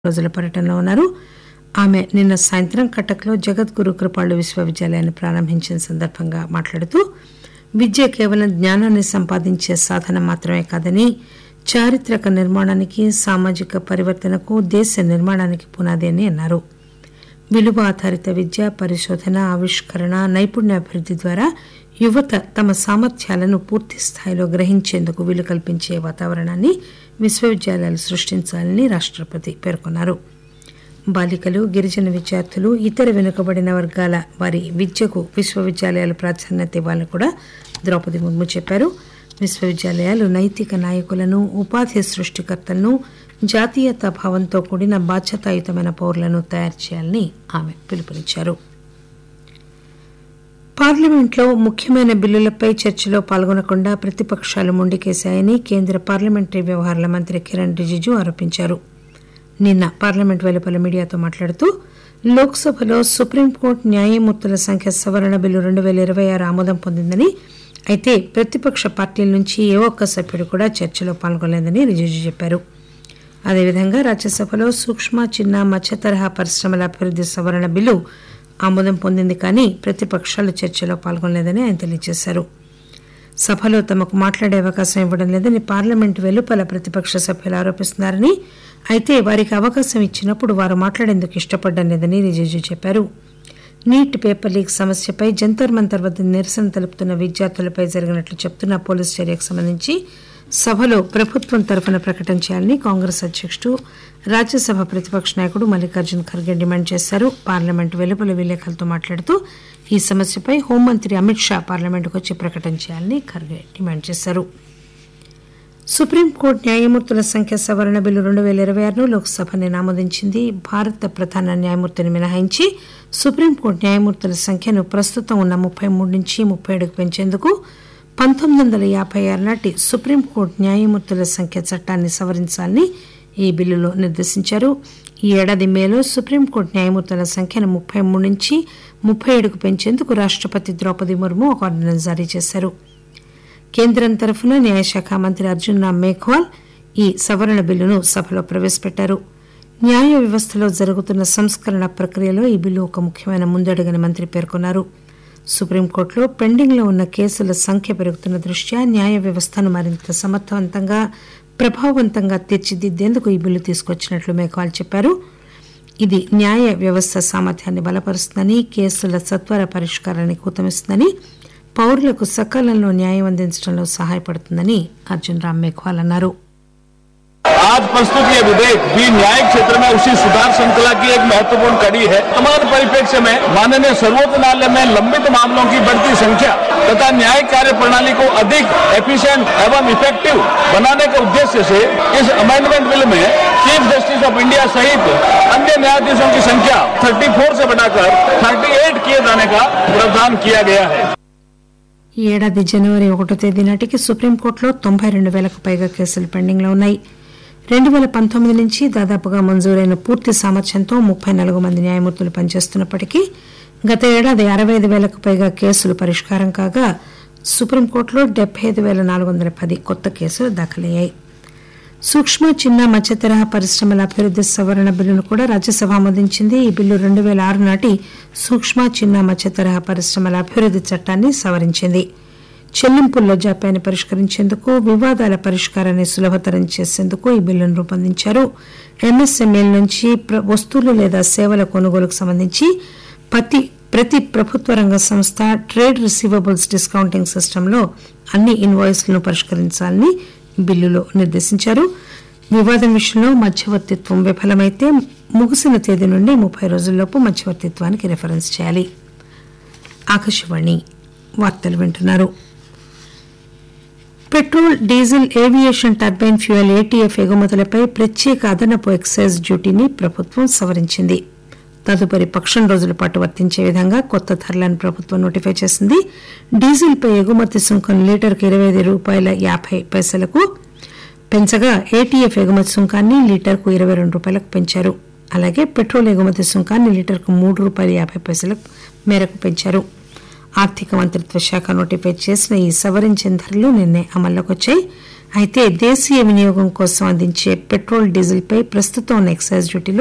రోజుల పర్యటనలో ఉన్నారు ఆమె నిన్న సాయంత్రం కటక్లో జగద్గురు కృపాళు విశ్వవిద్యాలయాన్ని ప్రారంభించిన సందర్భంగా మాట్లాడుతూ విద్య కేవలం జ్ఞానాన్ని సంపాదించే సాధనం మాత్రమే కాదని చారిత్రక నిర్మాణానికి సామాజిక పరివర్తనకు దేశ నిర్మాణానికి పునాది అని అన్నారు విలువ ఆధారిత విద్య పరిశోధన ఆవిష్కరణ నైపుణ్యాభివృద్ధి ద్వారా యువత తమ సామర్థ్యాలను పూర్తి స్థాయిలో గ్రహించేందుకు వీలు కల్పించే వాతావరణాన్ని విశ్వవిద్యాలయాలు సృష్టించాలని రాష్టపతి పేర్కొన్నారు బాలికలు గిరిజన విద్యార్థులు ఇతర వెనుకబడిన వర్గాల వారి విద్యకు విశ్వవిద్యాలయాలు ప్రాధాన్యత ఇవ్వాలని కూడా ద్రౌపది ముర్ము చెప్పారు విశ్వవిద్యాలయాలు నైతిక నాయకులను ఉపాధి సృష్టికర్తలను జాతీయతా భావంతో కూడిన బాధ్యతాయుతమైన పౌరులను తయారు చేయాలని ఆమె పిలుపునిచ్చారు పార్లమెంట్లో ముఖ్యమైన బిల్లులపై చర్చలో పాల్గొనకుండా ప్రతిపక్షాలు మొండికేశాయని కేంద్ర పార్లమెంటరీ వ్యవహారాల మంత్రి కిరణ్ రిజిజు ఆరోపించారు నిన్న పార్లమెంట్ వెలుపల మీడియాతో మాట్లాడుతూ లోక్సభలో సుప్రీంకోర్టు న్యాయమూర్తుల సంఖ్య సవరణ బిల్లు రెండు పేల ఇరవై ఆరు ఆమోదం పొందిందని అయితే ప్రతిపక్ష పార్టీల నుంచి ఏ ఒక్క సభ్యుడు కూడా చర్చలో పాల్గొనలేదని రిజిజు చెప్పారు అదేవిధంగా రాజ్యసభలో సూక్ష్మ చిన్న మధ్య తరహా పరిశ్రమల అభివృద్ది సవరణ బిల్లు ఆమోదం పొందింది కానీ ప్రతిపక్షాలు చర్చలో పాల్గొనలేదని ఆయన తెలియజేశారు సభలో తమకు మాట్లాడే అవకాశం ఇవ్వడం లేదని పార్లమెంట్ వెలుపల ప్రతిపక్ష సభ్యులు ఆరోపిస్తున్నారని అయితే వారికి అవకాశం ఇచ్చినప్పుడు వారు మాట్లాడేందుకు ఇష్టపడడం లేదని రిజిజు చెప్పారు నీట్ పేపర్ లీక్ సమస్యపై జంతర్ మంతర్ వద్ద నిరసన తెలుపుతున్న విద్యార్థులపై జరిగినట్లు చెప్తున్న పోలీసు చర్యకు సంబంధించి సభలో ప్రభుత్వం తరఫున ప్రకటన చేయాలని కాంగ్రెస్ అధ్యకుడు రాజ్యసభ ప్రతిపక్ష నాయకుడు మల్లికార్జున్ ఖర్గే డిమాండ్ చేశారు పార్లమెంట్ వెలుపల విలేకరులతో మాట్లాడుతూ ఈ సమస్యపై హోంమంత్రి అమిత్ షా పార్లమెంటుకు వచ్చి ప్రకటన చేయాలని ఖర్గే డిమాండ్ చేశారు సుప్రీంకోర్టు న్యాయమూర్తుల సంఖ్య సవరణ బిల్లు రెండు పేల ఇరవై ఆరును లోక్సభ నిన్న ఆమోదించింది భారత ప్రధాన న్యాయమూర్తిని మినహాయించి సుప్రీంకోర్టు న్యాయమూర్తుల సంఖ్యను ప్రస్తుతం ఉన్న ముప్పై మూడు నుంచి ముప్పై ఏడుకు పెంచేందుకు పంతొమ్మిది వందల యాభై ఆరు నాటి సుప్రీంకోర్టు న్యాయమూర్తుల సంఖ్య చట్టాన్ని సవరించాలని ఈ బిల్లులో నిర్దేశించారు ఈ ఏడాది మేలో సుప్రీంకోర్టు న్యాయమూర్తుల సంఖ్యను ముప్పై మూడు నుంచి ముప్పై ఏడుకు పెంచేందుకు రాష్టపతి ద్రౌపది ముర్ము ఒక ఆర్డినెన్స్ జారీ చేశారు కేంద్రం తరఫున న్యాయశాఖ మంత్రి అర్జున్ రామ్ మేఘ్వాల్ ఈ సవరణ బిల్లును సభలో ప్రవేశపెట్టారు న్యాయ వ్యవస్థలో జరుగుతున్న సంస్కరణ ప్రక్రియలో ఈ బిల్లు ఒక ముఖ్యమైన ముందడుగని మంత్రి పేర్కొన్నారు సుప్రీంకోర్టులో పెండింగ్లో ఉన్న కేసుల సంఖ్య పెరుగుతున్న దృష్ట్యా న్యాయ వ్యవస్థను మరింత సమర్థవంతంగా ప్రభావవంతంగా తీర్చిదిద్దేందుకు ఈ బిల్లు తీసుకొచ్చినట్లు మేఘ్వాల్ చెప్పారు ఇది న్యాయ వ్యవస్థ సామర్థ్యాన్ని బలపరుస్తుందని కేసుల సత్వర పరిష్కారానికి ఊతమిస్తుందని పౌరులకు సకాలంలో న్యాయం అందించడంలో సహాయపడుతుందని అర్జున్ రామ్ మేఘ్వాల్ అన్నారు आज प्रस्तुत ये विधेयक भी न्यायिक क्षेत्र में उसी सुधार श्रृंखला की एक महत्वपूर्ण कड़ी है वर्तमान परिप्रेक्ष्य में माननीय सर्वोच्च न्यायालय में लंबित मामलों की बढ़ती संख्या तथा न्यायिक कार्य प्रणाली को अधिक एफिशिएंट एवं इफेक्टिव बनाने के उद्देश्य से इस अमेंडमेंट बिल में चीफ जस्टिस ऑफ इंडिया सहित अन्य न्यायाधीशों की संख्या 34 से बढ़ाकर 38 किए जाने का प्रावधान किया गया है ఈ ఏడాది జనవరి ఒకటో తేదీ నాటికి సుప్రీంకోర్టులో తొంభై రెండు వేలకు పైగా కేసులు పెండింగ్లో ఉన్నాయి రెండు వేల పంతొమ్మిది నుంచి దాదాపుగా మంజూరైన పూర్తి సామర్థ్యంతో ముప్పై నాలుగు మంది న్యాయమూర్తులు పనిచేస్తున్నప్పటికీ గత ఏడాది అరవై ఐదు వేలకు పైగా కేసులు పరిష్కారం కాగా సుప్రీంకోర్టులో డెబ్బై ఐదు వేల నాలుగు వందల పది కొత్త కేసులు దాఖలయ్యాయి సూక్ష్మ చిన్న మధ్య తరహా పరిశ్రమల అభివృద్ది సవరణ బిల్లును కూడా రాజ్యసభ ఆమోదించింది ఈ బిల్లు రెండు వేల ఆరు నాటి సూక్ష్మ చిన్న మధ్య తరహా పరిశ్రమల అభివృద్ది చట్టాన్ని సవరించింది చెల్లింపుల్లో జాప్యాన్ని పరిష్కరించేందుకు వివాదాల పరిష్కారాన్ని సులభతరం చేసేందుకు ఈ బిల్లును రూపొందించారు ఎంఎస్ఎంఈల నుంచి ప్ర- వస్తువులు లేదా సేవల కొనుగోలుకు సంబంధించి ప్రతి ప్రతి ప్రభుత్వ రంగ సంస్థ ట్రేడ్ రిసీవబుల్స్ డిస్కౌంటింగ్ సిస్టంలో అన్ని ఇన్వాయిస్లను పరిష్కరించాలని బిల్లులో నిర్దేశించారు వివాదం విషయంలో మధ్యవర్తిత్వం విఫలమైతే ముగిసిన తేదీ నుండి ముప్పై రోజుల్లోపు మధ్యవర్తిత్వానికి రిఫరెన్స్ చేయాలి ఆకాశవాణి వార్తలు వింటున్నారు petrol diesel aviation turbine fuel ATF ఎగుమతులపై ప్రత్యేక అదనపు ఎక్సైజ్ డ్యూటీని ప్రభుత్వం సవరించింది తదుపరి పక్షం రోజుల పాటు వర్తించే విధంగా కొత్త ధరలను ప్రభుత్వం నోటిఫై చేసింది డీజిల్పై ఎగుమతి సుంకం లీటర్కు ఇరవై ఐదు రూపాయల యాభై పైసలకు పెంచగా ఏటీఎఫ్ ఎగుమతి సుంకాన్ని లీటర్కు ఇరవై రెండు రూపాయలకు పెంచారు అలాగే పెట్రోల్ ఎగుమతి సుంకాన్ని లీటర్కు మూడు రూపాయల యాభై పైసల మేరకు పెంచారు ఆర్థిక మంత్రిత్వ శాఖ నోటిఫై చేసిన ఈ సవరించిన ధరలు నిన్నే అమల్లోకి వచ్చాయి అయితే దేశీయ వినియోగం కోసం అందించే పెట్రోల్ డీజిల్ పై ప్రస్తుతం ఉన్న ఎక్సైజ్ డ్యూటీలో